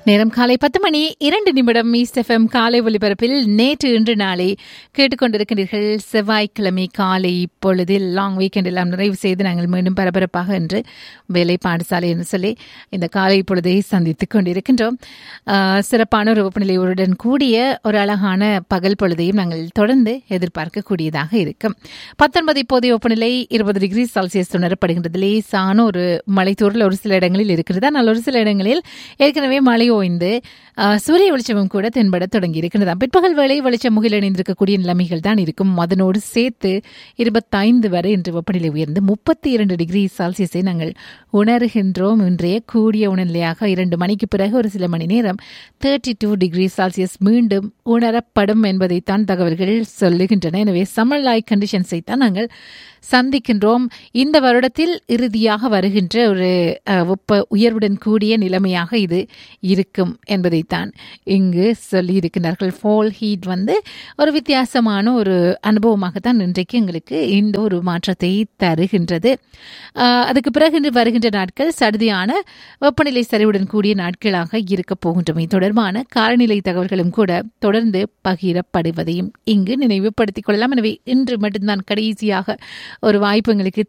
நேரம் காலை பத்து மணி இரண்டு நிமிடம் ஈஸ்ட் எஃப்எம் காலை ஒலிபரப்பில் நேற்று இன்று நாளை கேட்டுக்கொண்டிருக்கிறீர்கள் செவ்வாய்க்கிழமை காலை இப்பொழுதில் லாங் வீக்கெண்ட் எல்லாம் நிறைவு செய்து நாங்கள் மீண்டும் பரபரப்பாக என்று வேலை பாடசாலை என்று சொல்லி இந்த காலை பொழுதை சந்தித்துக் கொண்டிருக்கின்றோம் ஆஹ், சிறப்பான ஒரு வெப்பநிலையுடன் கூடிய ஒரு அழகான பகல் பொழுதையும் நாங்கள் தொடர்ந்து எதிர்பார்க்கக்கூடியதாக இருக்கும் பத்தொன்பது இப்போதைய வெப்பநிலை இருபது டிகிரி செல்சியஸ் உணரப்படுகின்றது லேசான ஒரு மலைத்தூரல் ஒரு சில இடங்களில் இருக்கிறது ஆனால் ஒரு சில இடங்களில் ஏற்கனவே மழை ஓய்ந்து ஆஹ், சூரிய வெளிச்சமும் கூட தென்பட தொடங்கி இருக்கிறது பிற்பகல் வேளை வெளிச்சம் முகில் இணைந்திருக்கக்கூடிய நிலைமைகள் தான் இருக்கும் அதனோடு சேர்த்து இருபத்தைந்து வரை இன்று வெப்பநிலை உயர்ந்து முப்பத்தி இரண்டு டிகிரி செல்சியஸை நாங்கள் உணர்கின்றோம் இன்றைய கூடிய உணர்நிலையாக இரண்டு மணிக்கு பிறகு ஒரு சில மணி நேரம் தேர்ட்டி டூ டிகிரி செல்சியஸ் மீண்டும் உணரப்படும் என்பதைத்தான் தகவல்கள் சொல்லுகின்றன எனவே சம்மர் லைக் கண்டிஷன்ஸை தான் நாங்கள் சந்திக்கின்றோம் இந்த வருடத்தில் இறுதியாக வருகின்ற ஒரு அஹ், வெப்ப உயர்வுடன் கூடிய நிலைமையாக இது இருக்கும் என்பதைத்தான் இங்கு சொல்லியிருக்கிறார்கள் ஃபால் ஹீட் வந்து ஒரு வித்தியாசமான ஒரு அனுபவமாகத்தான் இன்றைக்கு எங்களுக்கு இந்த ஒரு மாற்றத்தை தருகின்றது அஹ், அதுக்கு பிறகு இன்று வருகின்ற நாட்கள் சடுதியான வெப்பநிலை சரிவுடன் கூடிய நாட்களாக இருக்க போகின்றமை தொடர்பான காலநிலை தகவல்களும் கூட தொடர்ந்து பகிரப்படுவதையும் இங்கு நினைவுபடுத்திக் கொள்ளலாம் எனவே இன்று மட்டும்தான் கடைசியாக ஒரு வாய்ப்பு எங்களுக்கு